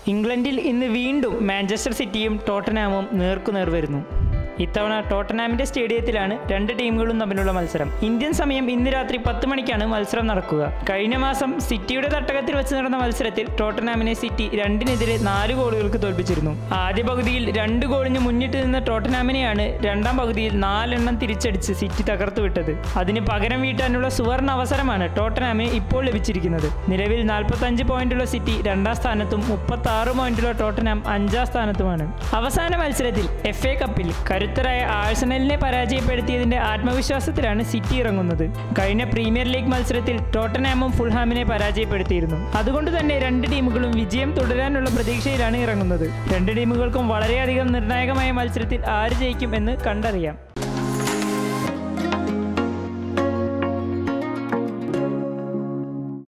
ഇംഗ്ലണ്ടിൽ ഇന്ന് വീണ്ടും മാഞ്ചസ്റ്റർ സിറ്റിയും ടോട്ടനാമും നേർക്കുനേർ വരുന്നു ഇത്തവണ ടോട്ടനാമിന്റെ സ്റ്റേഡിയത്തിലാണ് രണ്ട് ടീമുകളും തമ്മിലുള്ള മത്സരം ഇന്ത്യൻ സമയം ഇന്ന് രാത്രി പത്ത് മണിക്കാണ് മത്സരം നടക്കുക കഴിഞ്ഞ മാസം സിറ്റിയുടെ തട്ടകത്തിൽ വെച്ച് നടന്ന മത്സരത്തിൽ ടോട്ടനാമിനെ സിറ്റി രണ്ടിനെതിരെ നാല് ഗോളുകൾക്ക് തോൽപ്പിച്ചിരുന്നു ആദ്യ പകുതിയിൽ രണ്ട് ഗോളിന് മുന്നിട്ട് നിന്ന ടോട്ടനാമിനെയാണ് രണ്ടാം പകുതിയിൽ നാലെണ്ണം തിരിച്ചടിച്ച് സിറ്റി തകർത്തു വിട്ടത് അതിന് പകരം വീട്ടാനുള്ള സുവർണ അവസരമാണ് ടോട്ടനാമിന് ഇപ്പോൾ ലഭിച്ചിരിക്കുന്നത് നിലവിൽ നാൽപ്പത്തഞ്ച് പോയിന്റുള്ള സിറ്റി രണ്ടാം സ്ഥാനത്തും മുപ്പത്തി ആറ് പോയിന്റുള്ള ടോട്ടനാം അഞ്ചാം സ്ഥാനത്തുമാണ് അവസാന മത്സരത്തിൽ എഫ് എ കപ്പിൽ കരുത്തരായ ആഴ്സണലിനെ പരാജയപ്പെടുത്തിയതിന്റെ ആത്മവിശ്വാസത്തിലാണ് സിറ്റി ഇറങ്ങുന്നത് കഴിഞ്ഞ പ്രീമിയർ ലീഗ് മത്സരത്തിൽ ടോട്ടനാമും ഫുൾഹാമിനെ പരാജയപ്പെടുത്തിയിരുന്നു അതുകൊണ്ട് തന്നെ രണ്ട് ടീമുകളും വിജയം തുടരാനുള്ള പ്രതീക്ഷയിലാണ് ഇറങ്ങുന്നത് രണ്ട് ടീമുകൾക്കും വളരെയധികം നിർണായകമായ മത്സരത്തിൽ ആര് ജയിക്കും എന്ന് കണ്ടറിയാം